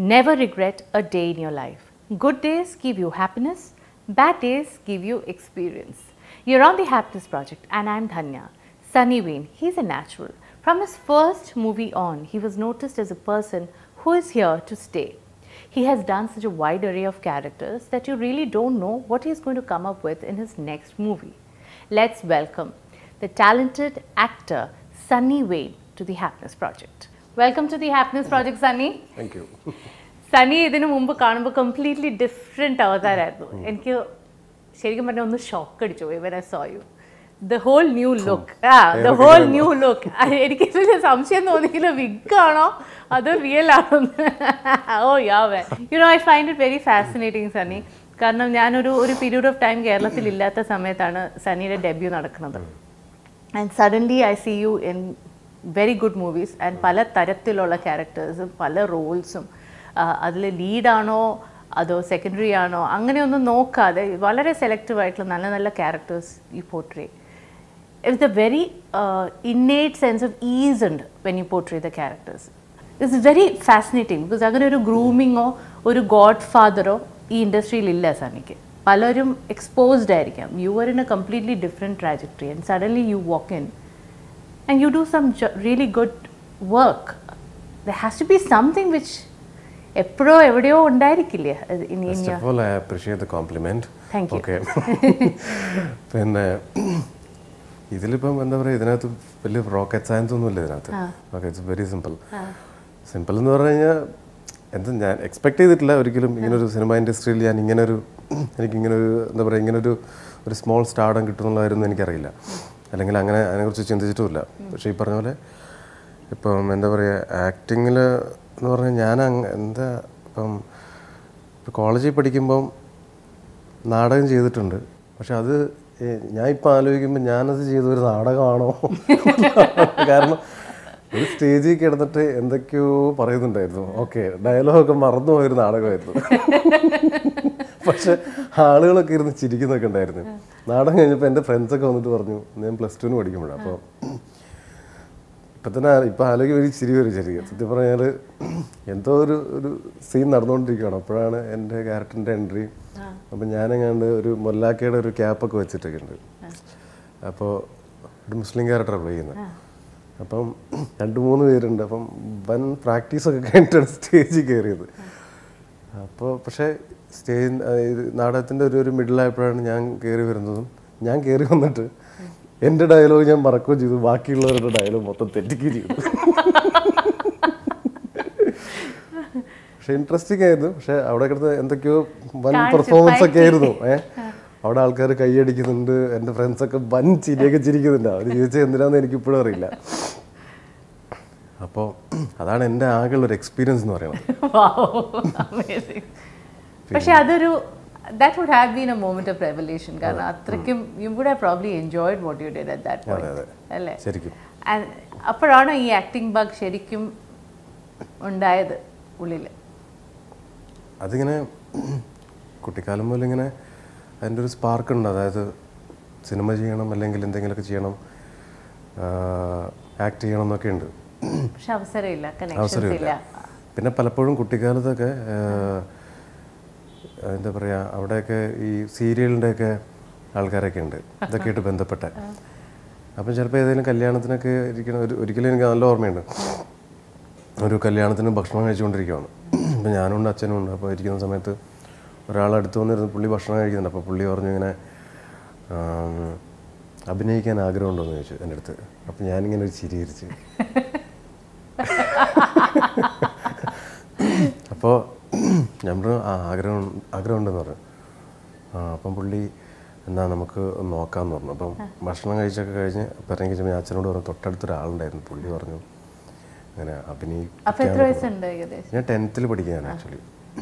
Never regret a day in your life. Good days give you happiness, bad days give you experience. You're on the Happiness Project, and I'm Dhanya. Sunny Wayne, he's a natural. From his first movie on, he was noticed as a person who is here to stay. He has done such a wide array of characters that you really don't know what he's going to come up with in his next movie. Let's welcome the talented actor Sunny Wayne to the Happiness Project. Welcome to the Happiness Project, Sunny. Thank you Sunny ഇതിനു മുമ്പ് കാണുമ്പോൾ completely different അവതാരമായിരുന്നു എനിക്ക് ശരിക്കും പറഞ്ഞാൽ ഒന്ന് shock അടിച്ചു പോയി when I saw you the whole new look ah the whole new look എനിക്ക് ഇതില് സംശയം തോന്നിയില്ല വിഗ് ആണോ അതോ റിയൽ ആണോ oh ya way you know I find it very fascinating Sunny കാരണം ഞാനൊരു ഒരു പീരീഡ് ഓഫ് ടൈം കേരളത്തിൽ ഇല്ലാത്ത സമയത്താണ് സണ്ണിയുടെ ഡെബ്യൂ നടക്കുന്നത് and suddenly I see you in very good movies and പല തരത്തിലുള്ള ക്യാരക്ടേഴ്സും പല റോൾസും അതിൽ ലീഡാണോ അതോ സെക്കൻഡറി ആണോ അങ്ങനെയൊന്നും നോക്കാതെ വളരെ സെലക്റ്റീവ് ആയിട്ടുള്ള നല്ല നല്ല characters you portray it's a very innate sense of ease ഉണ്ട് when you portray the characters it's very fascinating because അങ്ങനെ ഒരു ഗ്രൂമിങ്ങോ ഒരു ഗോഡ് ഫാദറോ ഈ ഇൻഡസ്ട്രിയിൽ ഇല്ല സണ്ണിക്ക് പലരും എക്സ്പോസ്ഡ് ആയിരിക്കാം you are in a completely different trajectory and suddenly you walk in and you do some jo- really good work, there has to be something which എപ്പോഴോ എവിടെയോ ഉണ്ടായിരിക്കില്ലേ അത് in in first your of all I appreciate the compliment Thank you. Okay പിന്നെ ഇതിലിപ്പം എന്താ പറയുക ഇതിനകത്ത് വലിയ rocket science ഒന്നും ഇല്ല ഇതിനകത്ത് okay it's very simple simple എന്ന് പറഞ്ഞു കഴിഞ്ഞാൽ എന്ത് ഞാൻ എക്സ്പെക്ട് ചെയ്തിട്ടില്ല ഒരിക്കലും ഇങ്ങനൊരു സിനിമ ഇൻഡസ്ട്രിയിൽ ഞാൻ ഇങ്ങനൊരു എനിക്ക് ഇങ്ങനൊരു എന്താ പറയുക ഇങ്ങനൊരു ഒരു സ്മോൾ സ്റ്റാർഡം കിട്ടുന്നുള്ളതായിരുന്നു എനിക്കറിയില്ല അല്ലെങ്കിൽ അങ്ങനെ അതിനെക്കുറിച്ച് ചിന്തിച്ചിട്ടുമില്ല പക്ഷേ ഈ പറഞ്ഞ പോലെ ഇപ്പം എന്താ പറയുക ആക്ടിങ്ങിൽ എന്ന് പറഞ്ഞാൽ ഞാൻ അങ്ങ് എന്താ ഇപ്പം ഇപ്പോൾ കോളേജിൽ പഠിക്കുമ്പം നാടകം ചെയ്തിട്ടുണ്ട് പക്ഷെ അത് ഏ- ഞാൻ ഇപ്പം ആലോചിക്കുമ്പോൾ ഞാനത് ചെയ്ത ഒരു നാടകമാണോ കാരണം ഒരു സ്റ്റേജിൽ കിടന്നിട്ട് എന്തൊക്കെയോ പറയുന്നുണ്ടായിരുന്നു ഓക്കെ ഡയലോഗൊക്കെ മറന്നുപോയൊരു നാടകമായിരുന്നു പക്ഷെ ആളുകളൊക്കെ ഇരുന്ന് ചിരിക്കുന്നൊക്കെ ഉണ്ടായിരുന്നു നാടകം കഴിഞ്ഞപ്പോൾ എൻ്റെ ഫ്രണ്ട്സൊക്കെ വന്നിട്ട് പറഞ്ഞു ഞാൻ പ്ലസ് ടുവിന് പഠിക്കുമ്പോഴാണ് അപ്പോൾ ഇപ്പം തന്നെ ആ- ഇപ്പം ആലോചിക്കും ഒരു ചിരി വരും ചെറിയ സത്യം പറഞ്ഞാൽ എന്തോ ഒരു ഒരു സീൻ നടന്നുകൊണ്ടിരിക്കുകയാണ് അപ്പോഴാണ് എൻ്റെ ക്യാരക്ടറിൻ്റെ എൻട്രി അപ്പം ഞാനെങ്ങാണ്ട് ഒരു മൊല്ലാക്കയുടെ ഒരു ക്യാപ്പൊക്കെ വെച്ചിട്ടൊക്കെ ഉണ്ട് അപ്പോൾ ഒരു മുസ്ലിം ക്യാരക്ടറാണ് പ്ലേ ചെയ്യുന്നത് അപ്പം രണ്ട് മൂന്ന് പേരുണ്ട് അപ്പം വൻ പ്രാക്ടീസൊക്കെ കഴിഞ്ഞിട്ടാണ് സ്റ്റേജിൽ കയറിയത് അപ്പോൾ പക്ഷേ സ്റ്റേജ് നാടകത്തിൻ്റെ ഒരു ഒരു മിഡിലായപ്പോഴാണ് ഞാൻ കയറി വരുന്നതും ഞാൻ കയറി വന്നിട്ട് എൻ്റെ ഡയലോഗ് ഞാൻ മറക്കുകയും ചെയ്തു ബാക്കിയുള്ളവരുടെ ഡയലോഗ് മൊത്തം തെറ്റിക്കുകയും ചെയ്തു പക്ഷെ ഇൻട്രസ്റ്റിംഗ് ആയിരുന്നു പക്ഷെ അവിടെ കിടന്ന് എന്തൊക്കെയോ വൻ പെർഫോമൻസ് ഒക്കെ ആയിരുന്നു ഏഹ് അവിടെ ആൾക്കാർ കൈയടിക്കുന്നുണ്ട് എൻ്റെ ഫ്രണ്ട്സൊക്കെ വൻ ചിരിയൊക്കെ ചിരിക്കുന്നുണ്ട് അവർ ചോദിച്ചത് എന്തിനാന്ന് എനിക്ക് ഇപ്പോഴും അറിയില്ല അപ്പോൾ അതാണ് എൻ്റെ ആകെയുള്ള ഒരു എക്സ്പീരിയൻസ് എന്ന് പറയുന്നത് amazing. പക്ഷെ അതൊരു that would have been a moment of revolution കാരണം അത്രയ്ക്കും you would have probably enjoyed what you did at that അതെ, പോയിന്റ് അല്ലേ ശരിക്കും And അപ്പോഴാണ് ഈ ആക്ടിംഗ് ബഗ് ശരിക്കും ഉണ്ടായത് ഉള്ളിൽ അതിങ്ങനെ കുട്ടിക്കാലം മുതൽ ഇങ്ങനെ അതിൻ്റെ ഒരു സ്പാർക്ക് ഉണ്ട് അതായത് സിനിമ ചെയ്യണം അല്ലെങ്കിൽ എന്തെങ്കിലുമൊക്കെ ചെയ്യണം ആക്ട് ചെയ്യണം എന്നൊക്കെ ഉണ്ട് പക്ഷെ അവസരമില്ല കണക്ഷൻസ് അവസരമില്ല ഇല്ല പിന്നെ പലപ്പോഴും കുട്ടിക്കാലത്തൊക്കെ ആഹ്, എന്താ പറയുക അവിടെയൊക്കെ ഈ സീരിയലിൻ്റെയൊക്കെ ആൾക്കാരൊക്കെ ഉണ്ട് ഇതൊക്കെ ആയിട്ട് ബന്ധപ്പെട്ട അപ്പം ചിലപ്പോൾ ഏതെങ്കിലും കല്യാണത്തിനൊക്കെ ഇരിക്കുന്ന ഒരു ഒരിക്കലും എനിക്ക് നല്ല ഓർമ്മയുണ്ട് ഒരു കല്യാണത്തിന് ഭക്ഷണം കഴിച്ചുകൊണ്ടിരിക്കുകയാണ് അപ്പം ഞാനുണ്ട് അച്ഛനും ഉണ്ട് അപ്പോൾ ഇരിക്കുന്ന സമയത്ത് ഒരാൾ അടുത്ത് വന്നിരുന്ന് പുള്ളി ഭക്ഷണം കഴിക്കുന്നുണ്ട് അപ്പോൾ പുള്ളി പറഞ്ഞു ഇങ്ങനെ ആം, അഭിനയിക്കാൻ ആഗ്രഹമുണ്ടോ എന്ന് ചോദിച്ചു എൻ്റെ അടുത്ത് അപ്പം ഞാനിങ്ങനെ ഒരു ചിരി ചിരിച്ച് അപ്പോൾ ഞാൻ പറഞ്ഞു ആ ആഗ്രഹം ആഗ്രഹമുണ്ടെന്ന് പറഞ്ഞു ആ അപ്പം പുള്ളി എന്നാ നമുക്ക് ഒന്ന് നോക്കാമെന്ന് പറഞ്ഞു അപ്പം ഭക്ഷണം കഴിച്ചൊക്കെ കഴിഞ്ഞ് അപ്പം ഇറങ്ങി കഴിഞ്ഞപ്പോൾ ഞാൻ അച്ഛനോട് പറഞ്ഞു തൊട്ടടുത്തൊരാളുണ്ടായിരുന്നു പുള്ളി പറഞ്ഞു അങ്ങനെ അപ്പൊ അഭിനയിക്കാൻ എത്ര വയസ്സുണ്ട് ഏകദേശം ഞാൻ ടെൻത്തിൽ പഠിക്കുകയാണ് ആക്ച്വലി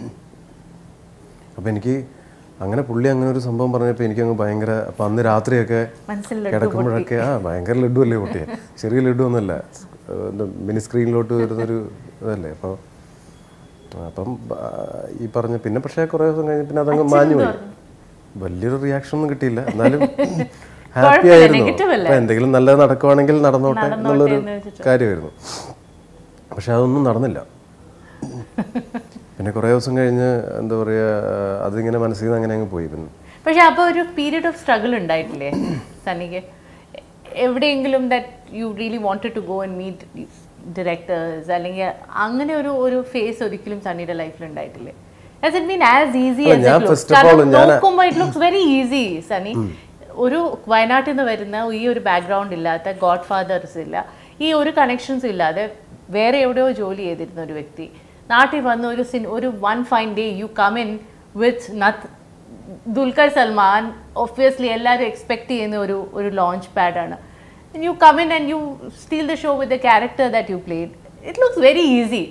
അപ്പം എനിക്ക് അങ്ങനെ പുള്ളി അങ്ങനെ ഒരു സംഭവം പറഞ്ഞപ്പോൾ എനിക്കങ്ങ് ഭയങ്കര അപ്പം അന്ന് രാത്രിയൊക്കെ മനസ്സിൽ ലഡ്ഡു കിടക്കുമ്പോഴൊക്കെ ആ ഭയങ്കര ലഡു അല്ലേ പൊട്ടിയെ ചെറിയ ലഡു ഒന്നുമല്ല മിനി സ്ക്രീനിലോട്ട് വരുന്നൊരു ഇതല്ലേ അപ്പോൾ അപ്പം ആ, ഈ പറഞ്ഞ പിന്നെ പക്ഷേ കുറേ ദിവസം കഴിഞ്ഞ് പിന്നെ അതങ്ങ് മാഞ്ഞു പോയി വലിയൊരു റിയാക്ഷൻ ഒന്നും കിട്ടിയില്ല എന്നാലും ഹാപ്പി കുഴപ്പമില്ല, ആയിരുന്നു negative അല്ല. അപ്പൊ എന്തെങ്കിലും നല്ലത് നടക്കുവാണെങ്കിൽ നടന്നോട്ടെ നടന്നോട്ടെ എന്നുള്ളൊരു എന്ന് വെച്ചിട്ട്. കാര്യമായിരുന്നു പക്ഷെ അതൊന്നും നടന്നില്ല പിന്നെ കുറേ ദിവസം കഴിഞ്ഞ് എന്താ പറയുക അതിങ്ങനെ മനസ്സിൽ നിന്ന് അങ്ങനെ അങ്ങ് പോയി പിന്നെ പക്ഷെ അപ്പോൾ ഒരു പീരീഡ് ഓഫ് സ്ട്രഗിൾ ഉണ്ടായിട്ടില്ലേ സണ്ണിക്ക് എവിടെയെങ്കിലും that you really wanted to go and meet directors അല്ലെങ്കിൽ അങ്ങനെ ഒരു ഒരു ഫേസ് ഒരിക്കലും സണ്ണിയുടെ ലൈഫിൽ ഉണ്ടായിട്ടില്ലേ Has it been as easy അല്ല, as ഞാൻ it looks? first of all കാരണം ഞാൻ- നോക്കുമ്പോൾ it looks very easy Sunny ഒരു വയനാട്ടിൽ നിന്ന് വരുന്ന ഈ ഒരു ബാക്ക്ഗ്രൗണ്ട് ഇല്ലാത്ത ഗോഡ് ഫാദേഴ്സ് ഇല്ല ഈ ഒരു കണക്ഷൻസും ഇല്ലാതെ വേറെ എവിടെയോ ജോലി ചെയ്തിരുന്ന ഒരു വ്യക്തി നാട്ടിൽ വന്ന് ഒരു സിൻ ഒരു one fine day you come in with nothing Dulquer Salmaan obviously എല്ലാവരും എക്സ്പെക്ട് ചെയ്യുന്ന ഒരു ഒരു ലോഞ്ച് പാഡാണ് you come in and you steal the show with the character that you played it looks very easy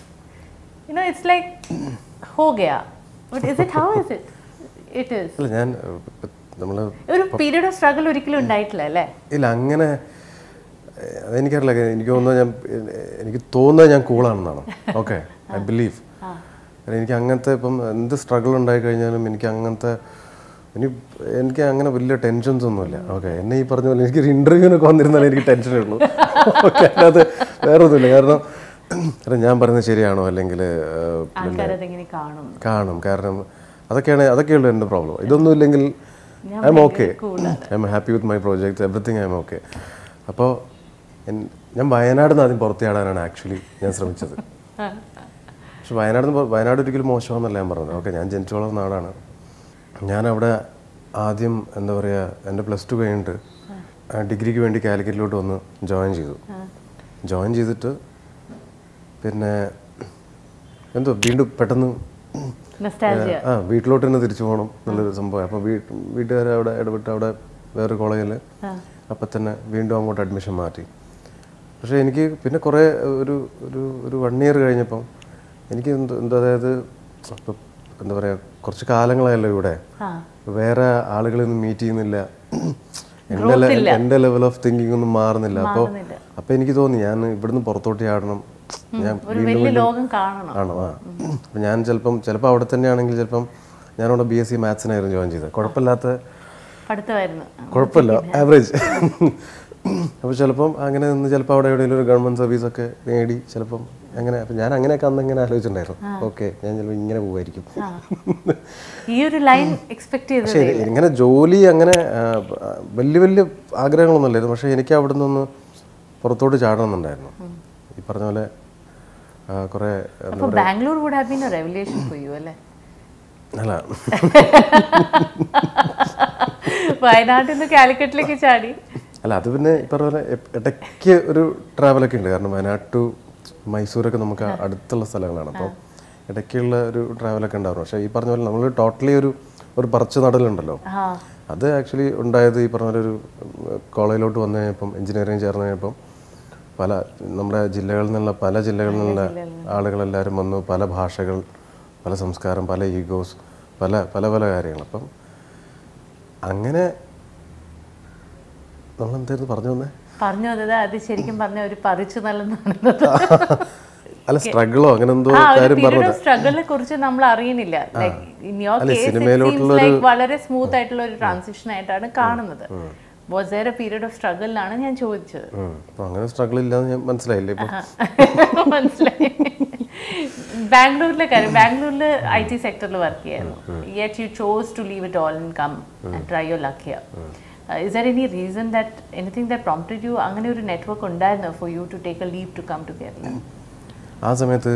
you know it's like ho gaya but is it how is it it is അല്ല ഞാൻ നമ്മൾ ഒരു period of struggle ഒരിക്കലും ഉണ്ടായിട്ടില്ല അല്ലേ ഇല്ല അങ്ങനെ ഏഹ്, അതെനിക്കറിയില്ല എനിക്ക് തോന്നുന്നത് ഞാൻ എനിക്ക് തോന്നുന്നത് ഞാൻ കൂളാണെന്നാണ് ഓക്കെ ഐ ബിലീവ് എനിക്ക് അങ്ങനത്തെ ഇപ്പം എന്ത് സ്ട്രഗിൾ ഉണ്ടായി കഴിഞ്ഞാലും എനിക്ക് അങ്ങനത്തെ ഇനി എനിക്ക് അങ്ങനെ വലിയ ടെൻഷൻസ് ഒന്നുമില്ല ഓക്കെ എന്നെ ഈ പറഞ്ഞ പോലെ എനിക്കൊരു ഇൻ്റർവ്യൂവിനൊക്കെ വന്നിരുന്നാലേ എനിക്ക് ടെൻഷനേ ഉള്ളൂ ഓക്കെ അല്ലാതെ വേറെ ഒന്നുമില്ല കാരണം കാരണം ഞാൻ പറയുന്നത് ശരിയാണോ അല്ലെങ്കിൽ ആൾക്കാരതെങ്ങനെ കാണും കാണും കാരണം അതൊക്കെയാണ് അതൊക്കെയുള്ളൂ എൻ്റെ പ്രോബ്ലം ഇതൊന്നും ഇല്ലെങ്കിൽ I'm okay I'm happy with my project everything I'm okay അപ്പോൾ ഞാൻ വയനാട് നിന്ന് ആദ്യം പുറത്തിയാടാനാണ് ആക്ച്വലി ഞാൻ ശ്രമിച്ചത് പക്ഷെ വയനാട് നിന്ന് വയനാട് ഒരിക്കലും മോശമാണെന്നല്ല ഞാൻ പറഞ്ഞത് ഓക്കെ ഞാൻ ജനിച്ചു വളർന്ന നാടാണ് ഞാനവിടെ ആദ്യം എന്താ പറയുക എൻ്റെ പ്ലസ് ടു കഴിഞ്ഞിട്ട് ആ, ഡിഗ്രിക്ക് വേണ്ടി കാലിക്കറ്റിലോട്ട് വന്ന് ജോയിൻ ചെയ്തു ജോയിൻ ചെയ്തിട്ട് പിന്നെ എന്തോ വീണ്ടും പെട്ടെന്ന് നൊസ്റ്റാൾജിയ ആ വീട്ടിലോട്ട് തന്നെ തിരിച്ചു പോകണം എന്നുള്ളൊരു സംഭവം അപ്പോൾ വീട്ടുകാർ അവിടെ ഇടപെട്ട് അവിടെ വേറെ കോളേജിൽ അപ്പം തന്നെ വീണ്ടും അങ്ങോട്ട് അഡ്മിഷൻ മാറ്റി പക്ഷേ എനിക്ക് പിന്നെ കുറേ ഒരു ഒരു ഒരു വൺ ഇയർ കഴിഞ്ഞപ്പം എനിക്ക് എന്തോ എന്തോ അതായത് ഇപ്പം എന്താ പറയുക കുറച്ച് കാലങ്ങളായല്ലോ ഇവിടെ ആ വേറെ ആളുകളൊന്നും മീറ്റ് ചെയ്യുന്നില്ല എൻ്റെ ലെ- എൻ്റെ ലെവൽ ഓഫ് തിങ്കിങ് ഒന്നും മാറുന്നില്ല അപ്പോൾ അപ്പോൾ എനിക്ക് തോന്നി ഞാൻ ഇവിടുന്ന് പുറത്തോട്ട് ചാടണം ഞാൻ ഒരു വലിയ ലോകം കാണണം ആണോ ആ അപ്പം ഞാൻ ചിലപ്പം ചിലപ്പോൾ അവിടെ തന്നെയാണെങ്കിൽ ചിലപ്പം ഞാനവിടെ ബി എസ് സി മാത്സിനായിരുന്നു ജോയിൻ ചെയ്തത് കുഴപ്പമില്ലാത്ത പഠിത്തമായിരുന്നു കുഴപ്പമില്ല ആവറേജ് അപ്പോൾ ചിലപ്പം അങ്ങനെ നിന്ന് ചിലപ്പോൾ അവിടെ എവിടെയെങ്കിലും ഒരു ഗവൺമെൻറ് സർവീസൊക്കെ നേടി ചിലപ്പം അങ്ങനെ അപ്പം ഞാൻ അങ്ങനെയൊക്കെ അന്ന് ഇങ്ങനെ ആലോചിച്ചിട്ടുണ്ടായിരുന്നു ഓക്കെ ഞാൻ ചിലപ്പോൾ ഇങ്ങനെ പോകുമായിരിക്കും ആ. ഈ ഒരു ലൈൻ എക്സ്പെക്ട് ചെയ്തത് പക്ഷേ ഇത് ഇങ്ങനെ ജോലി അങ്ങനെ ആ, വലിയ വലിയ ആഗ്രഹങ്ങളൊന്നും ഇല്ലായിരുന്നു പക്ഷേ എനിക്ക് അവിടെ നിന്നൊന്ന് പുറത്തോട്ട് ചാടണമെന്നുണ്ടായിരുന്നു ഈ പറഞ്ഞ പോലെ ആ, കുറേ അപ്പൊ Bangalore would have been a revolution for you അല്ലേ അല്ല വയനാട്ടിൽ നിന്ന് കാലിക്കറ്റിലേക്ക് ചാടി അല്ല അത് പിന്നെ ഈ പറഞ്ഞ പോലെ എ- ഇടയ്ക്ക് ഒരു ട്രാവലൊക്കെ ഉണ്ട് കാരണം വയനാട് ടു മൈസൂരൊക്കെ നമുക്ക് അടുത്തുള്ള സ്ഥലങ്ങളാണ് അപ്പോൾ ഇടയ്ക്കുള്ള ഒരു ട്രാവലൊക്കെ ഉണ്ടാവും പക്ഷേ ഈ പറഞ്ഞ പോലെ നമ്മൾ ടോട്ടലി ഒരു ഒരു പറിച്ചു നടലുണ്ടല്ലോ ആ അത് ആക്ച്വലി ഉണ്ടായത് ഈ പറഞ്ഞ പോലെ ഒരു കോളേജിലോട്ട് വന്നു കഴിഞ്ഞപ്പം എഞ്ചിനീയറിംഗ് ചേർന്ന് കഴിഞ്ഞപ്പം പല നമ്മുടെ ജില്ലകളിൽ നിന്നുള്ള പല ജില്ലകളിൽ നിന്നുള്ള ആളുകളെല്ലാവരും വന്നു പല ഭാഷകൾ പല സംസ്കാരം പല ഈഗോസ് പല പല പല കാര്യങ്ങൾ അപ്പം അങ്ങനെ നമ്മളെന്തായിരുന്നു പറഞ്ഞു വന്നേ പറഞ്ഞു വന്നത് അത് ശരിക്കും പറഞ്ഞ ഒരു പറിച്ചു നല്ലെന്നാണ് അല്ല സ്ട്രഗിളോ അങ്ങനെ എന്തോ ആ ഒരു കാര്യം പീരീഡ് പറഞ്ഞു ഓഫ് സ്ട്രഗിളിനെ കുറിച്ച് നമ്മൾ അറിയുന്നില്ല ലൈക് ഇൻ യുവർ അല്ല, കേസ് സിനിമയിലോട്ടുള്ള ലൈക്ക് വളരെ സ്മൂത്ത് ആയിട്ടുള്ള ഒരു ട്രാൻസിഷൻ ആയിട്ടാണ് കാണുന്നത് was there a period of സ്ട്രഗിളിലാണ് ഞാൻ ചോദിച്ചത് ഉം. അപ്പൊ അങ്ങനെ സ്ട്രഗിൾ ഇല്ലാന്ന് ഞാൻ മനസ്സിലായില്ലേ ഇപ്പൊ മനസ്സിലായി ബാംഗ്ലൂരിലെ കാര്യം ബാംഗ്ലൂരിൽ ഐ ടി സെക്ടറിൽ വർക്ക് ചെയ്യായിരുന്നു yet you chose to leave it all and come and try your luck here is there any reason that anything that prompted you അങ്ങനെ ഒരു നെറ്റ്വർക്ക് ഉണ്ടായിരുന്നു for you to take a leave to come to Kerala ആ സമയത്ത്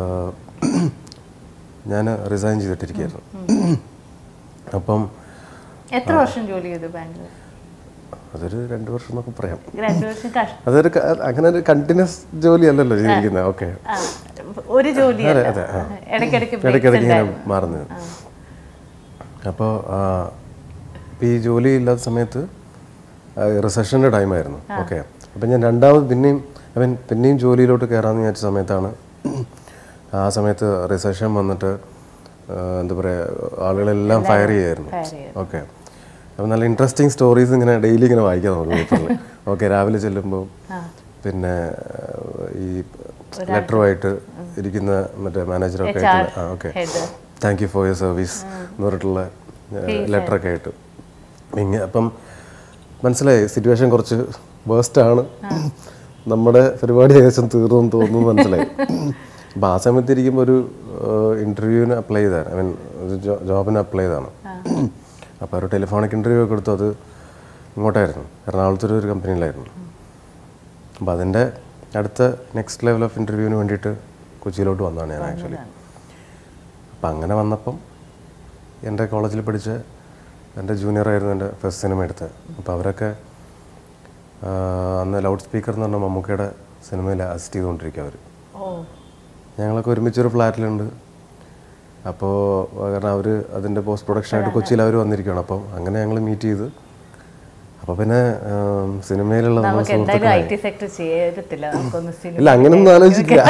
ഞാൻ resign ചെയ്തിട്ടിരിക്കുകയായിരുന്നു അപ്പം എത്ര വർഷം ജോലി ചെയ്തു ബാംഗ്ലൂർ അതൊരു രണ്ട് വർഷം എന്നൊക്കെ പറയാം രണ്ടു വർഷം കഷ്ടം അതൊരു ക- അങ്ങനെ ഒരു കണ്ടിന്യൂസ് ജോലി അല്ലല്ലോ ചെയ്തിരിക്കുന്നത് ഓക്കെ ആ, ഒരു ജോലി അതെ, അതെ, ആ. ഇടയ്ക്കിടയ്ക്ക് breaks ഇടയ്ക്കിടയ്ക്ക് ഇങ്ങനെ ഉണ്ടായിരുന്നു. മാറുന്നത് അപ്പോൾ ഈ ജോലി ഇല്ലാത്ത സമയത്ത് റിസഷൻ്റെ ടൈമായിരുന്നു ഓക്കെ അപ്പം ഞാൻ രണ്ടാമത് പിന്നെയും അവൻ പിന്നെയും ജോലിയിലോട്ട് കയറാമെന്ന് വിചാരിച്ച സമയത്താണ് ആ സമയത്ത് റിസഷൻ വന്നിട്ട് ആ, എന്താ പറയുക ആളുകളെല്ലാം ഫയർ ചെയ്യായിരുന്നു Fire ചെയ്തു. ഓക്കെ അപ്പം നല്ല ഇൻട്രസ്റ്റിംഗ് സ്റ്റോറീസ് ഇങ്ങനെ ഡെയിലി ഇങ്ങനെ വായിക്കാൻ നമുക്ക് പേപ്പറിൽ ഓക്കെ രാവിലെ ചെല്ലുമ്പോൾ പിന്നെ ആ, ഈ ലെറ്ററുമായിട്ട് ഇരിക്കുന്ന മറ്റേ മാനേജറൊക്കെ ആയിട്ടുള്ള ആ okay head. Thank you for your service എന്ന് പറഞ്ഞിട്ടുള്ള ലെറ്ററൊക്കെ ആയിട്ട് ഇങ്ങനെ അപ്പം മനസ്സിലായി സിറ്റുവേഷൻ കുറച്ച് വേസ്റ്റ് ആണ് നമ്മുടെ പരിപാടി ഏകദേശം തീർന്നു തോന്നുന്നു മനസ്സിലായി അപ്പം ആ സമയത്ത് ഇരിക്കുമ്പോൾ ഒരു ഇൻ്റർവ്യൂവിന് അപ്ലൈ ചെയ്താണ് ഐ മീൻ ഒരു ജോബിന് അപ്ലൈ ചെയ്താണ് അപ്പോൾ ഒരു ടെലിഫോണിക് ഇൻ്റർവ്യൂ ഒക്കെ എടുത്തു അത് ഇങ്ങോട്ടായിരുന്നു എറണാകുളത്തൊരു ഒരു കമ്പനിയിലായിരുന്നു അപ്പോൾ അതിൻ്റെ അടുത്ത നെക്സ്റ്റ് ലെവൽ ഓഫ് ഇൻ്റർവ്യൂവിന് വേണ്ടിയിട്ട് കൊച്ചിയിലോട്ട് വന്നതാണ് ഞാൻ ആക്ച്വലി അപ്പം അങ്ങനെ വന്നപ്പം എൻ്റെ കോളേജിൽ പഠിച്ച എൻ്റെ ജൂനിയർ ആയിരുന്നു എൻ്റെ ഫസ്റ്റ് സിനിമ എടുത്തത് അപ്പോൾ അവരൊക്കെ ആ, അന്ന് ലൗഡ് സ്പീക്കർ എന്ന് പറഞ്ഞ മമ്മൂക്കയുടെ സിനിമയിൽ അസിസ്റ്റ് ചെയ്തുകൊണ്ടിരിക്കുക അവർ ഓ ഞങ്ങളൊക്കെ ഒരുമിച്ചൊരു ഫ്ലാറ്റിലുണ്ട് അപ്പോൾ കാരണം അവർ അതിൻ്റെ പോസ്റ്റ് പ്രൊഡക്ഷനായിട്ട് കൊച്ചിയിൽ അവർ വന്നിരിക്കുകയാണ് അപ്പം അങ്ങനെ ഞങ്ങൾ മീറ്റ് ചെയ്ത് അപ്പോൾ പിന്നെ ആം, സിനിമയിലുള്ള നമ്മുടെ നമുക്ക് എന്തായാലും ഐ സുഹൃത്തുക്കളായി ടി സെക്ടർ ചെയ്യത്തില്ല നമുക്കൊന്ന് സിനിമ ഇല്ല അങ്ങനെയൊന്നും ആലോചിച്ചിട്ടില്ല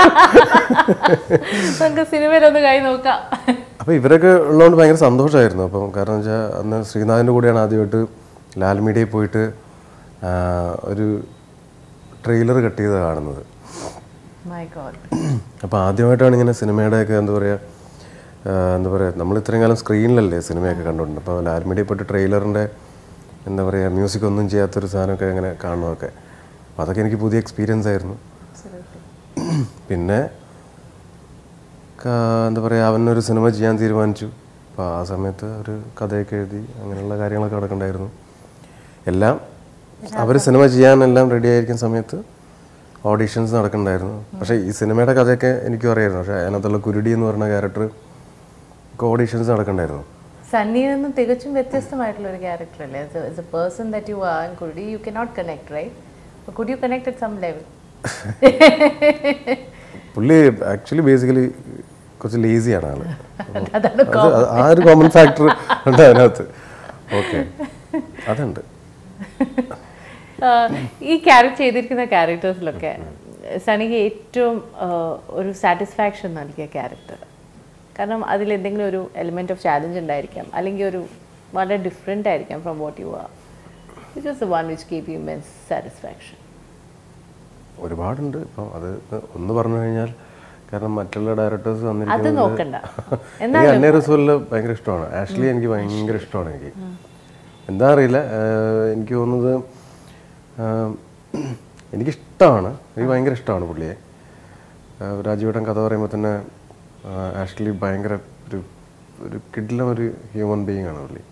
നമുക്ക് സിനിമയിലൊന്ന് കൈ നോക്കാം അപ്പോൾ ഇവരൊക്കെ ഉള്ളതുകൊണ്ട് ഭയങ്കര സന്തോഷമായിരുന്നു അപ്പം കാരണം വെച്ചാൽ അന്ന് ശ്രീനാഥിൻ്റെ കൂടെയാണ് ആദ്യമായിട്ട് ലാൽ മീഡിയയിൽ പോയിട്ട് ആ, ഒരു ട്രെയിലർ കട്ട് ചെയ്ത് കാണുന്നത് മൈ ഗോഡ് അപ്പോൾ ആദ്യമായിട്ടാണ് ഇങ്ങനെ സിനിമയുടെയൊക്കെ എന്താ പറയുക ആ, എന്താ പറയുക നമ്മൾ ഇത്രയും കാലം സ്ക്രീനിലല്ലേ സിനിമയൊക്കെ കണ്ടുകൊണ്ട് അപ്പോൾ ലാൽ മീഡിയയിൽ പോയിട്ട് ട്രെയിലറിൻ്റെ എന്താ പറയുക മ്യൂസിക് ഒന്നും ചെയ്യാത്തൊരു സാധനമൊക്കെ ഇങ്ങനെ കാണുന്നതൊക്കെ അപ്പോൾ അതൊക്കെ എനിക്ക് പുതിയ എക്സ്പീരിയൻസ് ആയിരുന്നു പിന്നെ ക- എന്താ പറയുക അവനൊരു സിനിമ ചെയ്യാൻ തീരുമാനിച്ചു അപ്പോൾ ആ സമയത്ത് ഒരു കഥയൊക്കെ എഴുതി അങ്ങനെയുള്ള കാര്യങ്ങളൊക്കെ നടക്കണ്ടായിരുന്നു എല്ലാം അവർ സിനിമ ചെയ്യാനെല്ലാം റെഡി ആയിരിക്കുന്ന സമയത്ത് ഓഡീഷൻസ് നടക്കണ്ടായിരുന്നു പക്ഷേ ഈ സിനിമയുടെ കഥയൊക്കെ എനിക്കും അറിയായിരുന്നു പക്ഷേ അതിനകത്തുള്ള കുരുടി എന്ന് പറഞ്ഞ ക്യാരക്ടർ ഓഡീഷൻസ് നടക്കണ്ടായിരുന്നു സണ്ണിയിൽ നിന്നും തികച്ചും വ്യത്യസ്തമായിട്ടുള്ള ഒരു ക്യാരക്ടർ അല്ലേ a person that you are could you കെ not connect right could you connect at some level പുള്ളി ആക്ച്വലി ബേസിക്കലി കുറച്ച് ലേസിയാണ് ആള് അതാണ് അത് അത് ആ ഒരു കോമൺ ഫാക്ടർ ഉണ്ട് അതിനകത്ത് ഓക്കെ അതുണ്ട് ആഹ് ഈ ക്യാരക്ടർ ചെയ്തിരിക്കുന്ന ക്യാരക്ടേഴ്സിലൊക്കെ സണിക്ക് ഏറ്റവും ആഹ് ഒരു സാറ്റിസ്ഫാക്ഷൻ നൽകിയ ക്യാരക്ടർ കാരണം അതിൽ എന്തെങ്കിലും ഒരു എലിമെന്റ് ഓഫ് ചാലഞ്ച് ഉണ്ടായിരിക്കാം അല്ലെങ്കിൽ ഒരു വളരെ ഡിഫറെൻ്റ് ആയിരിക്കാം from what you are which is one which keep you immense satisfaction ഒരുപാടുണ്ട് ഇപ്പം അത് ഒന്ന് പറഞ്ഞു കഴിഞ്ഞാൽ കാരണം മറ്റുള്ള ഡയറക്ടേഴ്സ് അത് വന്നിരിക്കുന്നത് നോക്കണ്ട എനിക്ക് അന്നേ റസൂലില് ഭയങ്കര ഇഷ്ടമാണ് ആഷ്ലി എനിക്ക് ഭയങ്കര ഇഷ്ടമാണ് എനിക്ക് എന്താ അറിയില്ല ആഹ് എനിക്ക് തോന്നുന്നത് ആഹ് എനിക്കിഷ്ടമാണ് എനിക്ക് ഭയങ്കര ഇഷ്ടമാണ് പുള്ളിയെ ആഹ് രാജീവേട്ടൻ കഥ പറയുമ്പോൾ തന്നെ ആഹ് ആഷ്ലി ഭയങ്കര ഒരു ഒരു കിഡിലും ഒരു ഹ്യൂമൻ ബീയിങ് ആണ് പുള്ളി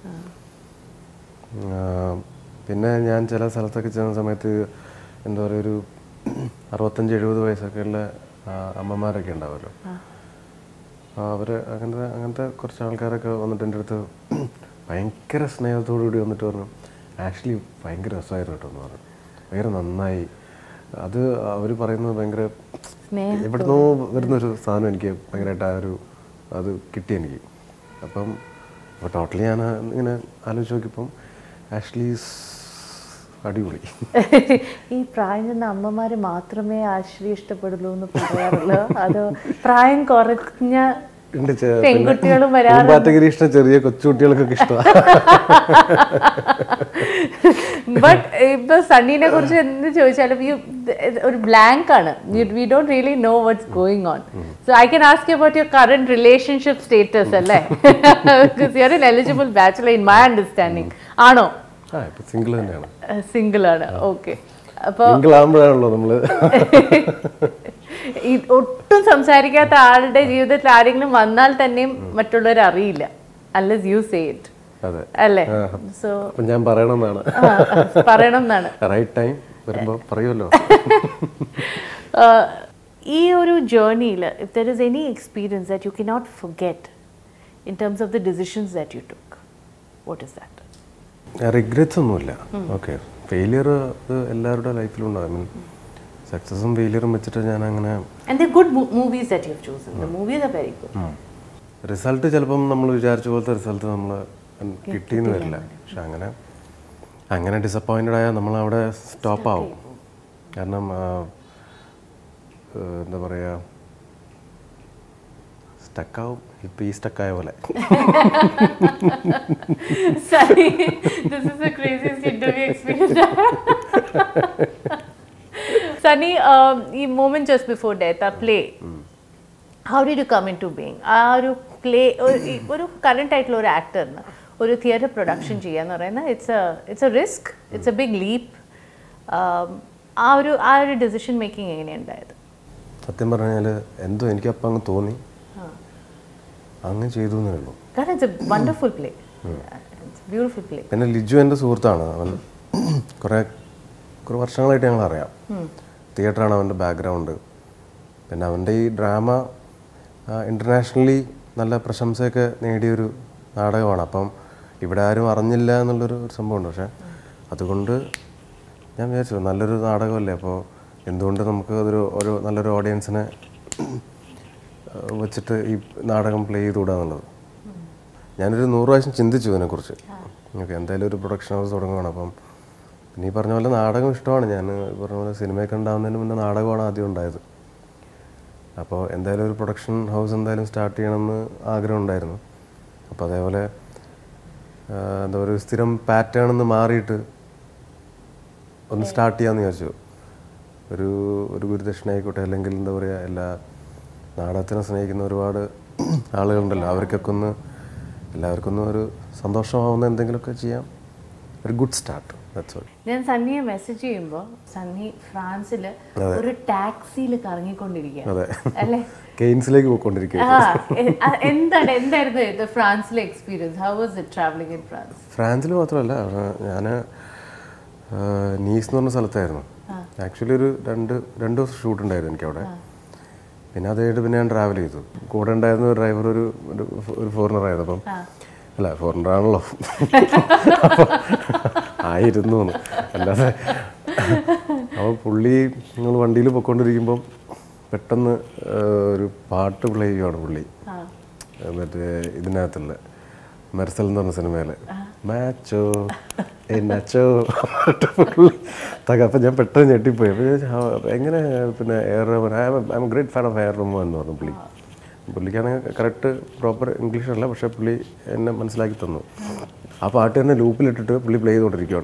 ആഹ് പിന്നെ ഞാൻ ചില സ്ഥലത്തൊക്കെ ചെന്ന സമയത്ത് എന്താ പറയുക ഒരു അറുപത്തഞ്ച് എഴുപത് വയസ്സൊക്കെ ഉള്ള ആഹ് അമ്മമാരൊക്കെ ഉണ്ടാവുമല്ലോ അവർ അങ്ങനത്തെ അങ്ങനത്തെ കുറച്ച് ആൾക്കാരൊക്കെ വന്നിട്ട് എൻ്റെ അടുത്ത് ഭയങ്കര സ്നേഹത്തോടു കൂടി വന്നിട്ട് പറഞ്ഞു ആക്ച്വലി ഭയങ്കര രസമായിരുന്നു കേട്ടോ എന്ന് പറഞ്ഞു ഭയങ്കര നന്നായി അത് അവർ പറയുന്നത് ഭയങ്കര സ്നേഹം എവിടുന്നോ വരുന്നൊരു സാധനം എനിക്ക് ഭയങ്കരമായിട്ട് ആ ഒരു അത് കിട്ടി എനിക്ക് അപ്പം അപ്പോൾ ടോട്ടലി ഞാൻ ഇങ്ങനെ ആലോചിച്ച് നോക്കിയപ്പം ആക്ച്വലി അടിപൊളി ഈ പ്രായം ചെന്ന അമ്മമാര് മാത്രമേ ആശ്രി ഇഷ്ടപ്പെടുള്ളൂ എന്ന് പറയാറുള്ളൂ അതോ പ്രായം കുറഞ്ഞ ഉണ്ട് ചെ- പിന്നെ പെൺകുട്ടികളും വരാറുണ്ട്. പൂമ്പാറ്റഗിരി ഇഷ്ടം ചെറിയ കൊച്ചുകുട്ടികൾക്കൊക്കെ ഇഷ്ടമാണ് ബട്ട് ഇപ്പൊ സണ്ണീനെ കുറിച്ച് എന്ത് ചോദിച്ചാലും യു ഒരു ബ്ലാങ്ക് ആണ് we don't really know what's going on so I can ask about your current relationship status അല്ലേ you are an eligible bachelor in my understanding ആണോ ആ ഇപ്പം സിംഗിൾ തന്നെയാണ് സിംഗിൾ ആണ് ഓക്കെ അപ്പോൾ സിംഗിൾ ആകുമ്പോഴാണല്ലോ നമ്മള് ഈ ഒട്ടും സംസാരിക്കാത്ത ആളുടെ ജീവിതത്തിൽ ആരെങ്കിലും വന്നാൽ തന്നെയും മറ്റുള്ളവർ അറിയില്ല അല്ലസ് യു സേ ഇറ്റ് അതെ അല്ലേ സോ അപ്പം ഞാൻ പറയണമെന്നാണ് പറയണം എന്നാണ് റൈറ്റ് ടൈം വരുമ്പോൾ പറയുമല്ലോ Uh, ഈ ഒരു ജേർണിയിൽ if there is any experience that you cannot forget in terms of the decisions that you took what is that regrets ഒന്നുമില്ല ഓക്കെ ഫെയിലിയർ എല്ലാവരുടെ ലൈഫിലും ഉണ്ടാവും ഐ മീൻ സക്സസും ഫെയിലിയറും വെച്ചിട്ട് ഞാൻ അങ്ങനെ and the good movies that you have chosen the movies are very good result ചിലപ്പം നമ്മൾ വിചാരിച്ച പോലത്തെ റിസൾട്ട് നമ്മൾ കിട്ടിയെന്ന് വരില്ല പക്ഷെ അങ്ങനെ അങ്ങനെ ഡിസപ്പോയിൻറ്റഡ് ആയാൽ നമ്മൾ അവിടെ സ്റ്റോപ്പ് ആവും കാരണം ആ, ഏഹ്, എന്താ പറയുക സ്റ്റക്കാവും ഇപ്പം ഈ സ്റ്റക്കായ പോലെ Sorry, this is the craziest interview experience. Sunny, um, ഈ moment just before death, ആ play, how did you come into being? ആ ഒരു പ്ലേ ഒരു കറണ്ട് ആയിട്ടുള്ള ഒരു ആക്ടറിന് ഒരു തിയേറ്റർ പ്രൊഡക്ഷൻ ചെയ്യാന്ന് പറയുന്നത് it's it's a risk it's a big leap ആ ഒരു ആ ഒരു ഡിസിഷൻ മേക്കിംഗ് എങ്ങനെയുണ്ടായത് സത്യം പറഞ്ഞാൽ എന്തോ എനിക്കപ്പം അങ്ങ് തോന്നി അങ്ങ് ചെയ്തു എന്നേ ഉള്ളൂ കാരണം it's a wonderful play beautiful play പിന്നെ ലിജു എൻ്റെ സുഹൃത്താണ് അവൻ കുറേ കുറേ വർഷങ്ങളായിട്ട് ഞങ്ങൾ അറിയാം തിയേറ്ററാണ് അവൻ്റെ ബാക്ക്ഗ്രൗണ്ട് പിന്നെ അവൻ്റെ ഈ ഡ്രാമ ഇൻ്റർനാഷണലി നല്ല പ്രശംസയൊക്കെ നേടിയൊരു നാടകമാണ് അപ്പം ഇവിടെ ആരും അറിഞ്ഞില്ല എന്നുള്ളൊരു ഒരു സംഭവമുണ്ട് പക്ഷേ അതുകൊണ്ട് ഞാൻ വിചാരിച്ചു നല്ലൊരു നാടകമല്ലേ അപ്പോൾ എന്തുകൊണ്ട് നമുക്ക് അതൊരു ഒരു നല്ലൊരു ഓഡിയൻസിനെ വെച്ചിട്ട് ഈ നാടകം പ്ലേ ചെയ്തുകൂടാന്നുള്ളത് ഞാനൊരു നൂറ് പ്രാവശ്യം ചിന്തിച്ചു ഇതിനെക്കുറിച്ച് ഓക്കെ എന്തായാലും ഒരു പ്രൊഡക്ഷൻ ഹൗസ് തുടങ്ങുകയാണ് അപ്പം പിന്നെ ഈ പറഞ്ഞ പോലെ നാടകം ഇഷ്ടമാണ് ഞാൻ ഈ പറഞ്ഞ പോലെ സിനിമയൊക്കെ ഉണ്ടാകുന്നതിന് മുന്നേ നാടകമാണ് ആദ്യം ഉണ്ടായത് അപ്പോൾ എന്തായാലും ഒരു പ്രൊഡക്ഷൻ ഹൗസ് എന്തായാലും സ്റ്റാർട്ട് ചെയ്യണമെന്ന് ആഗ്രഹം ഉണ്ടായിരുന്നു അപ്പോൾ അതേപോലെ ആ, എന്താ പറയുക ഒരു സ്ഥിരം പാറ്റേൺ നിന്ന് മാറിയിട്ട് ഒന്ന് സ്റ്റാർട്ട് ചെയ്യാമെന്ന് വിചാരിച്ചു ഒരു ഒരു ഗുരുദക്ഷിണ ആയിക്കോട്ടെ അല്ലെങ്കിൽ എന്താ പറയുക എല്ലാ നാടകത്തിനെ സ്നേഹിക്കുന്ന ഒരുപാട് ആളുകളുണ്ടല്ലോ അവർക്കൊക്കെ ഒന്ന് എല്ലാവർക്കും ഒന്ന് ഒരു സന്തോഷമാവുന്ന എന്തെങ്കിലുമൊക്കെ ചെയ്യാം ഒരു ഗുഡ് സ്റ്റാർട്ട് ദാറ്റ്സ് ഓൾ ഞാൻ സണ്ണിയെ മെസ്സേജ് ചെയ്യുമ്പോൾ സണ്ണി ഫ്രാൻസിൽ ഒരു ടാക്സിയിൽ കറങ്ങിക്കൊണ്ടിരിക്കുക അതെ അല്ലേ കെയ്ൻസിലേക്ക് പോയിക്കൊണ്ടിരിക്കുക ആ എ- അ- എന്താണ് എന്തായിരുന്നു ഇത് ഫ്രാൻസിലെ experience how was it travelling in France ഫ്രാൻസിൽ മാത്രമല്ല ഞാൻ നീസ് എന്ന് പറഞ്ഞ സ്ഥലത്തായിരുന്നു ആക്ച്വലി ഒരു രണ്ട് രണ്ട് ദിവസം ഷൂട്ട് ഉണ്ടായിരുന്നു എനിക്ക് അവിടെ പിന്നെ അത് കഴിഞ്ഞിട്ട് പിന്നെ ഞാൻ ട്രാവൽ ചെയ്തു കൂടെ ഉണ്ടായിരുന്ന ഡ്രൈവർ ഒരു ഒരു ഒരു ഫോറിനർ ആയിരുന്നു അപ്പം അല്ല ഫോറിനർ ആണല്ലോ അപ്പൊ ആയിരുന്നു എന്ന്. അല്ലാതെ അപ്പോൾ പുള്ളി നിങ്ങൾ വണ്ടിയിൽ പൊയ്ക്കൊണ്ടിരിക്കുമ്പം പെട്ടെന്ന് ആ, ഒരു പാട്ട് പ്ലേ ചെയ്യുവാണ് പുള്ളി മറ്റേ ഇതിനകത്തുള്ള മെർസൽ എന്ന് പറഞ്ഞ സിനിമയില് മാച്ചോ ഏ നച്ചോ തക അപ്പം ഞാൻ പെട്ടെന്ന് ഞെട്ടിപ്പോയി അപ്പം ഞാൻ ചോദിച്ചു, "ആ, എങ്ങനെ പിന്നെ A R Rahman I am great fan of A R Rahman എന്ന് പറഞ്ഞു പുള്ളി പുള്ളിക്കാണെങ്കിൽ കറക്റ്റ് പ്രോപ്പർ ഇംഗ്ലീഷ് അല്ല പക്ഷേ പുള്ളി എന്നെ മനസ്സിലാക്കി തന്നു ആ പാട്ട് തന്നെ ലൂപ്പിലിട്ടിട്ട് പുള്ളി പ്ലേ ചെയ്തുകൊണ്ടിരിക്കുകയാണ്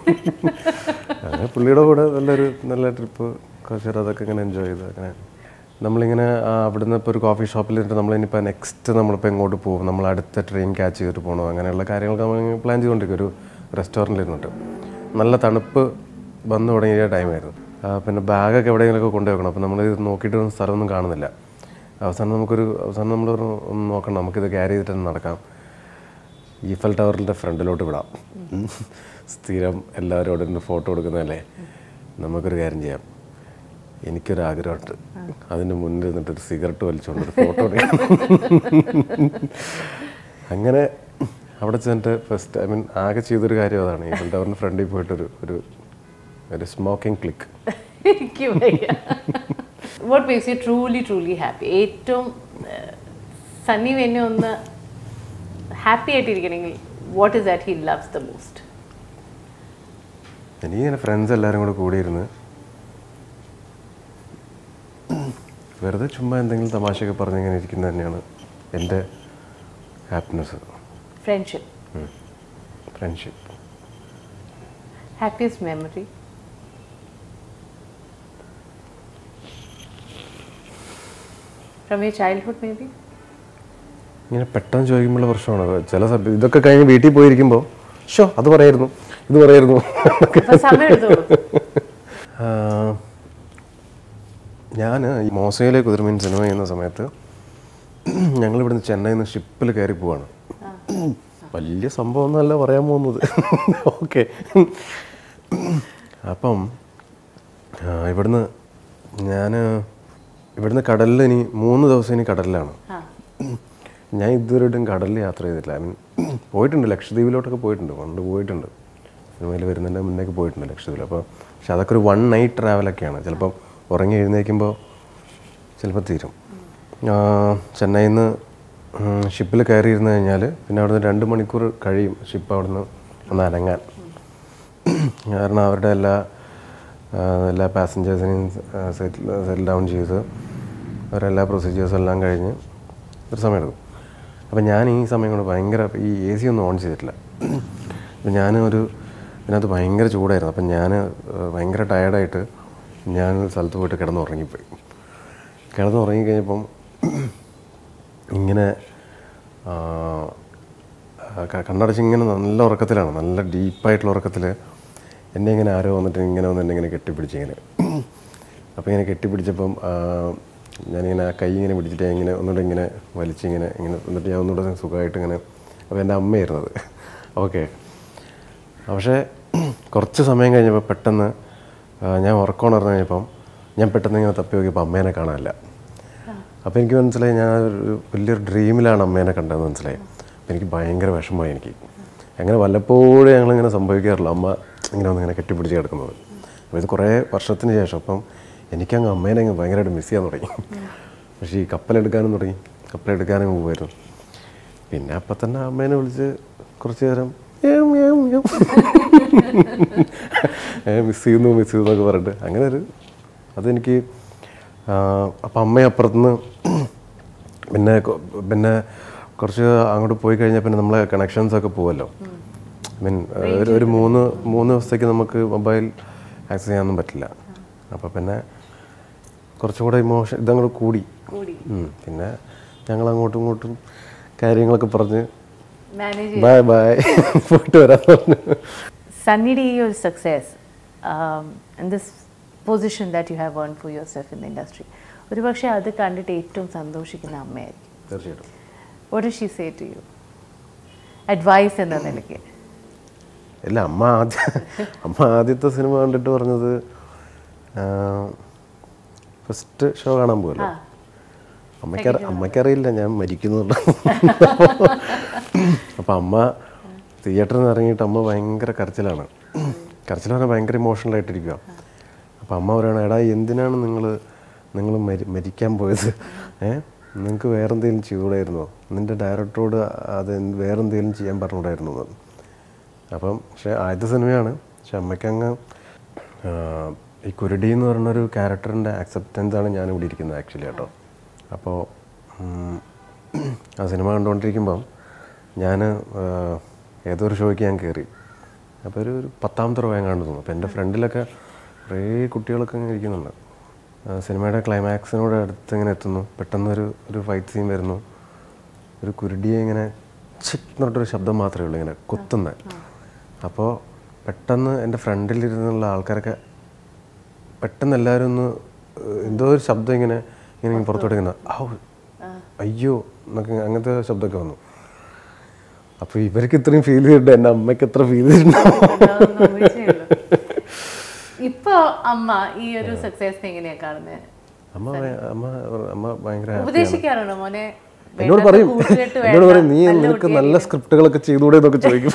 അങ്ങനെ പുള്ളിയുടെ കൂടെ നല്ലൊരു നല്ല ട്രിപ്പ് കുറച്ച് നേരം അതൊക്കെ ഇങ്ങനെ എൻജോയ് ചെയ്തു അങ്ങനെ നമ്മളിങ്ങനെ ആ, അവിടുന്ന് ഇപ്പോൾ ഒരു കോഫി ഷോപ്പിൽ ഇരുന്നിട്ട് നമ്മളിനിപ്പോൾ നെക്സ്റ്റ് നമ്മളിപ്പോൾ എങ്ങോട്ട് പോകും നമ്മൾ അടുത്ത ട്രെയിൻ ക്യാച്ച് ചെയ്തിട്ട് പോകണോ അങ്ങനെയുള്ള കാര്യങ്ങളൊക്കെ നമ്മൾ പ്ലാൻ ചെയ്തുകൊണ്ടിരിക്കും ഒരു റെസ്റ്റോറൻറ്റിൽ ഇരുന്നിട്ട് നല്ല തണുപ്പ് വന്നു തുടങ്ങിയ ടൈമായിരുന്നു ആ, പിന്നെ ബാഗൊക്കെ എവിടെയെങ്കിലുമൊക്കെ കൊണ്ടുവെക്കണം അപ്പോൾ നമ്മൾ ഇത് നോക്കിയിട്ട് സ്ഥലമൊന്നും കാണുന്നില്ല അവസാനം നമുക്കൊരു അവസാനം നമ്മൾ പറഞ്ഞു, ഒന്ന് നോക്കണം നമുക്കിത് ക്യാരി ചെയ്തിട്ട് തന്നെ നടക്കാം ഈഫൽ ടവറിൻ്റെ ഫ്രണ്ടിലോട്ട് വിടാം ഉം. സ്ഥിരം എല്ലാവരും അവിടെ നിന്ന് ഫോട്ടോ എടുക്കുന്നതല്ലേ നമുക്കൊരു കാര്യം ചെയ്യാം എനിക്കൊരു ആഗ്രഹമുണ്ട് അതിൻ്റെ മുന്നിൽ നിന്നിട്ട് ഒരു സിഗരറ്റ് വലിച്ചുകൊണ്ട് ഒരു ഫോട്ടോ എടുക്കണം അങ്ങനെ അവിടെ ചെന്നിട്ട് ഫസ്റ്റ് ഐ മീൻ ആകെ ചെയ്തൊരു കാര്യം അതാണ് ഈഫൽ ടവറിൻ്റെ ഫ്രണ്ടിൽ പോയിട്ടൊരു ഒരു ഒരു സ്മോക്കിംഗ് ക്ലിക്ക് എനിക്ക് what makes you truly truly happy ഏറ്റവും ഏഹ്, സണ്ണി എന്നെ ഒന്ന് ഹാപ്പി ആയിട്ടിരിക്കണമെങ്കിൽ what is that he loves the most എനിക്കിങ്ങനെ ഫ്രണ്ട്സ് എല്ലാവരും കൂടെ കൂടിയിരുന്ന് വെറുതെ ചുമ്മാ എന്തെങ്കിലും തമാശയൊക്കെ പറഞ്ഞിങ്ങനെ ഇരിക്കുന്നത് തന്നെയാണ് എൻ്റെ happiness friendship friendship happiest memory from your childhood maybe ഇങ്ങനെ പെട്ടെന്ന് ചോദിക്കുമ്പോഴുള്ള പ്രശ്നമാണ് അത് ചില സമയത്ത് ഇതൊക്കെ കഴിഞ്ഞ് വീട്ടിൽ പോയിരിക്കുമ്പോൾ ഷോ അത് പറയായിരുന്നു ഇത് പറയായിരുന്നു അപ്പൊ സമയം എടുത്തോളൂ ഞാൻ ഈ മോസയിലെ കുതിർമീൻ സിനിമ ചെയ്യുന്ന സമയത്ത് ഞങ്ങൾ ഇവിടുന്ന് ചെന്നൈയിൽ നിന്ന് ഷിപ്പിൽ കയറി പോവാണ് വലിയ സംഭവം ഒന്നല്ല പറയാൻ പോകുന്നത് ഓക്കെ അപ്പം ആ, ഇവിടുന്ന് ഞാൻ ഇവിടുന്ന് കടലിൽ ഇനി മൂന്ന് ദിവസം ഇനി കടലിലാണ് ഞാൻ ഇതുവരെയായിട്ടും കടലിൽ യാത്ര ചെയ്തിട്ടില്ല ഐ മീൻ പോയിട്ടുണ്ട് ലക്ഷദ്വീപിലോട്ടൊക്കെ പോയിട്ടുണ്ട് പണ്ട് പോയിട്ടുണ്ട് സിനിമയിൽ വരുന്നതിൻ്റെ മുന്നേക്ക് പോയിട്ടുണ്ട് ലക്ഷദ്വീപിൽ അപ്പോൾ പക്ഷെ അതൊക്കെ ഒരു വൺ നൈറ്റ് ട്രാവലൊക്കെയാണ് ചിലപ്പം ഉറങ്ങി എഴുന്നേൽക്കുമ്പോൾ ചിലപ്പോൾ തീരും ആ, ചെന്നൈയിൽ നിന്ന് ഷിപ്പിൽ കയറിയിരുന്ന് കഴിഞ്ഞാൽ പിന്നെ അവിടുന്ന് രണ്ട് മണിക്കൂർ കഴിയും ഷിപ്പ് അവിടുന്ന് ഒന്ന് അനങ്ങാൻ കാരണം അവരുടെ എല്ലാ ആ, എല്ലാ പാസഞ്ചേഴ്സിനെയും സെറ്റിൽ സെറ്റിൽ ഡൗൺ ചെയ്ത് അവരെല്ലാ പ്രൊസീജിയേഴ്സും എല്ലാം കഴിഞ്ഞ് ഒരു സമയമെടുക്കും അപ്പം ഞാൻ ഈ സമയം കൊണ്ട് ഭയങ്കര ഈ എ സി ഒന്നും ഓൺ ചെയ്തിട്ടില്ല അപ്പം ഞാൻ ഒരു ഇതിനകത്ത് ഭയങ്കര ചൂടായിരുന്നു അപ്പം ഞാൻ ഭയങ്കര ടയർഡായിട്ട് ഞാൻ ഒരു സ്ഥലത്ത് പോയിട്ട് കിടന്ന് ഉറങ്ങിപ്പോയി കിടന്ന് ഉറങ്ങിക്കഴിഞ്ഞപ്പം ഇങ്ങനെ ആ, ക- കണ്ണടച്ച് ഇങ്ങനെ നല്ല ഉറക്കത്തിലാണ് നല്ല ഡീപ്പായിട്ടുള്ള ഉറക്കത്തിൽ എന്നെ ഇങ്ങനെ ആരോ വന്നിട്ട് ഇങ്ങനെ വന്ന് എന്നെ ഇങ്ങനെ കെട്ടിപ്പിടിച്ച് ഇങ്ങനെ അപ്പോൾ ഇങ്ങനെ കെട്ടിപ്പിടിച്ചപ്പം ആ, ഞാനിങ്ങനെ ആ കൈ ഇങ്ങനെ പിടിച്ചിട്ട് ഞാൻ ഇങ്ങനെ ഒന്നുകൂടെ ഇങ്ങനെ വലിച്ചിങ്ങനെ ഇങ്ങനെ എന്നിട്ട് ഞാൻ ഒന്നുകൂടെ സുഖമായിട്ട് ഇങ്ങനെ അപ്പോൾ എൻ്റെ അമ്മയായിരുന്നത് ഓക്കെ പക്ഷേ കുറച്ച് സമയം കഴിഞ്ഞപ്പോൾ പെട്ടെന്ന് ആ, ഞാൻ ഉറക്കമുണർന്നു കഴിഞ്ഞപ്പം ഞാൻ പെട്ടെന്ന് ഇങ്ങനെ തപ്പി നോക്കിയപ്പോൾ അമ്മേനെ കാണാനില്ല അപ്പോൾ എനിക്ക് മനസ്സിലായി ഞാൻ ഒരു വലിയൊരു ഡ്രീമിലാണ് അമ്മേനെ കണ്ടതെന്ന് മനസ്സിലായി അപ്പോൾ എനിക്ക് ഭയങ്കര വിഷമമായി എനിക്ക് അങ്ങനെ വല്ലപ്പോഴും ഞങ്ങളിങ്ങനെ സംഭവിക്കാറില്ല അമ്മ ഇങ്ങനെ ഒന്ന് ഇങ്ങനെ കെട്ടിപ്പിടിച്ച് കിടക്കുന്നത് അപ്പോൾ ഇത് കുറേ വർഷത്തിന് ശേഷം അപ്പം എനിക്കങ്ങ് അമ്മേനെ അങ്ങ് ഭയങ്കരമായിട്ട് മിസ് ചെയ്യാൻ തുടങ്ങി പക്ഷേ ഈ കപ്പലെടുക്കാനും തുടങ്ങി കപ്പലെടുക്കാനും പോകുമായിരുന്നു പിന്നെ അപ്പം തന്നെ അമ്മേനെ വിളിച്ച് കുറച്ച് നേരം മിസ് ചെയ്യുന്നു മിസ് ചെയ്യുന്നു എന്നൊക്കെ പറഞ്ഞിട്ട് അങ്ങനെ ഒരു അതെനിക്ക് അപ്പം അമ്മ അപ്പുറത്തുനിന്ന് പിന്നെ കൊ- പിന്നെ കുറച്ച് അങ്ങോട്ട് പോയി കഴിഞ്ഞാൽ പിന്നെ നമ്മളെ കണക്ഷൻസ് ഒക്കെ പോവല്ലോ മീൻ ഒരു ഒരു മൂന്ന് മൂന്ന് ദിവസത്തേക്ക് നമുക്ക് മൊബൈൽ ആക്സസ് ചെയ്യാനൊന്നും പറ്റില്ല അപ്പോൾ പിന്നെ കുറച്ചും കൂടെ ഇമോഷൻ ഇതങ്ങോട്ട് കൂടി കൂടി ഉം. പിന്നെ ഞങ്ങൾ അങ്ങോട്ടും ഇങ്ങോട്ടും കാര്യങ്ങളൊക്കെ പറഞ്ഞ് മാനേജ് ബൈ ബൈ പോയിട്ട് വരാൻ പറഞ്ഞു സണ്ണിയുടെ ഈ ഒരു success in this position that you have earn for yourself in the industry ഒരുപക്ഷെ അത് കണ്ടിട്ട് ഏറ്റവും സന്തോഷിക്കുന്ന അമ്മയായിരിക്കും തീർച്ചയായിട്ടും what she say to you advice എന്ന നിലയ്ക്ക് ഇല്ല അമ്മ ആദ്യ അമ്മ ആദ്യത്തെ സിനിമ കണ്ടിട്ട് പറഞ്ഞത് ഫസ്റ്റ് ഷോ കാണാൻ പോകല്ലോ അമ്മയ്ക്ക് അമ്മയ്ക്കറിയില്ല ഞാൻ മരിക്കുന്നുണ്ട് അപ്പം അമ്മ തിയേറ്ററിൽ നിന്ന് ഇറങ്ങിയിട്ട് അമ്മ ഭയങ്കര കരച്ചിലാണ് കരച്ചിൽ പറഞ്ഞാൽ ഭയങ്കര ഇമോഷണൽ ആയിട്ടിരിക്കുക അപ്പം അമ്മ പറയണ എടാ എന്തിനാണ് നിങ്ങൾ നിങ്ങൾ മരി മരിക്കാൻ പോയത് ഏ നിങ്ങൾക്ക് വേറെ എന്തെങ്കിലും ചെയ്തുകൂടായിരുന്നോ നിൻ്റെ ഡയറക്ടറോട് അത് എന്ത് വേറെ എന്തെങ്കിലും ചെയ്യാൻ പറഞ്ഞുകൂടായിരുന്നു എന്ന് അപ്പം പക്ഷേ ആദ്യത്തെ സിനിമയാണ് പക്ഷെ അമ്മയ്ക്കങ്ങ് ആ, ഈ കുരുടി എന്ന് പറയുന്നൊരു ക്യാരക്ടറിൻ്റെ ആക്സെപ്റ്റൻസ് ആണ് ഞാൻ ഇവിടെ ഇരിക്കുന്നത് ആക്ച്വലി കേട്ടോ അപ്പോൾ ഉം, ആ സിനിമ കണ്ടുകൊണ്ടിരിക്കുമ്പം ഞാൻ ഏതോ ഒരു ഷോയ്ക്ക് ഞാൻ കയറി അപ്പോൾ ഒരു ഒരു പത്താമത്തെ റോ ഞാൻ കണ്ടു തോന്നുന്നു അപ്പോൾ എൻ്റെ ഫ്രണ്ടിലൊക്കെ കുറേ കുട്ടികളൊക്കെ ഇങ്ങനെ ഇരിക്കുന്നുണ്ട് ആ, സിനിമയുടെ ക്ലൈമാക്സിനോട് അടുത്ത് ഇങ്ങനെ എത്തുന്നു പെട്ടെന്നൊരു ഒരു ഫൈറ്റ് സീൻ വരുന്നു ഒരു കുരുടിയെ ഇങ്ങനെ ചിക് എന്ന് പറഞ്ഞിട്ടൊരു ശബ്ദം മാത്രമേ ഉള്ളൂ ഇങ്ങനെ കുത്തുന്നത് അപ്പോൾ പെട്ടെന്ന് എൻ്റെ ഫ്രണ്ടിലിരുന്നുള്ള ആൾക്കാരൊക്കെ പെട്ടെന്ന് എല്ലാവരും ഒന്ന് ഏഹ്, എന്തോ ഒരു ശബ്ദം ഇങ്ങനെ ഇങ്ങനെ ഇങ്ങനെ പുറത്തോട്ട് ഇങ്ങനെ ഔ അയ്യോ എന്നൊക്കെ അങ്ങനത്തെ ശബ്ദമൊക്കെ വന്നു അപ്പോൾ ഇവർക്ക് ഇത്രയും ഫീൽ ചെയ്തിട്ട് എൻ്റെ അമ്മയ്ക്ക് എത്ര ഫീൽ ചെയ്തിട്ടുണ്ടാവും ഇപ്പൊ അമ്മ ഈ ഒരു സക്സസിനെ എങ്ങനെയാ കാണുന്നത് അമ്മ ഭയ- അമ്മ അമ്മ ഭയങ്കര happy ആണ്. ഉപദേശിക്കാറുണ്ടോ മോനെ എന്നോട് വേണ്ടാത്ത പറയും കൂട്ടുകെട്ട് എന്നോട് വേണ്ട, പറയും നീ നല്ല നിനക്ക് കുട്ടിയായിരിക്കും." നല്ല സ്ക്രിപ്റ്റുകളൊക്കെ ചെയ്തുകൂടെ എന്നൊക്കെ ചോദിക്കും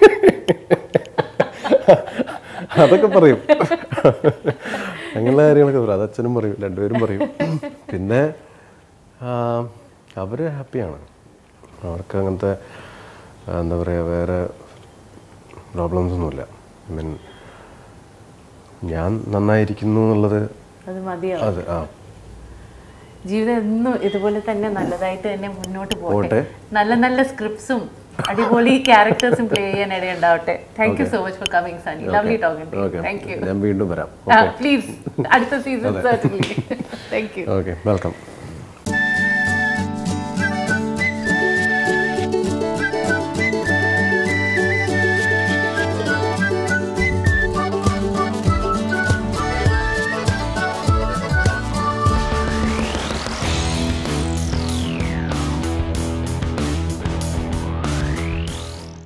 അതൊക്കെ പറയും അങ്ങനെയുള്ള കാര്യങ്ങളൊക്കെ പറയും അത് അച്ഛനും പറയും രണ്ടുപേരും പറയും പിന്നെ ആ, അവര് ഹാപ്പിയാണ് അവർക്ക് അങ്ങനത്തെ ആ, എന്താ പറയുക വേറെ പ്രോബ്ലംസ് ഒന്നുമില്ല ഐ മീൻ ഞാൻ നന്നായിരിക്കുന്നു എന്നുള്ളത് അത് മതിയാവും അത് ആ ജീവിതം എന്നും ഇതുപോലെ തന്നെ നല്ലതായിട്ട് തന്നെ മുന്നോട്ട് പോട്ടെ പോട്ടെ. നല്ല നല്ല സ്ക്രിപ്റ്റ്സും അടിപൊളി ക്യാരക്ടേഴ്സും പ്ലേ ചെയ്യാൻ ഇടയുണ്ടാവട്ടെ thank you so much for coming Sunny lovely talking okay thank you ഞാൻ വീണ്ടും വരാം പ്ലീസ് അടുത്ത season certainly thank you okay welcome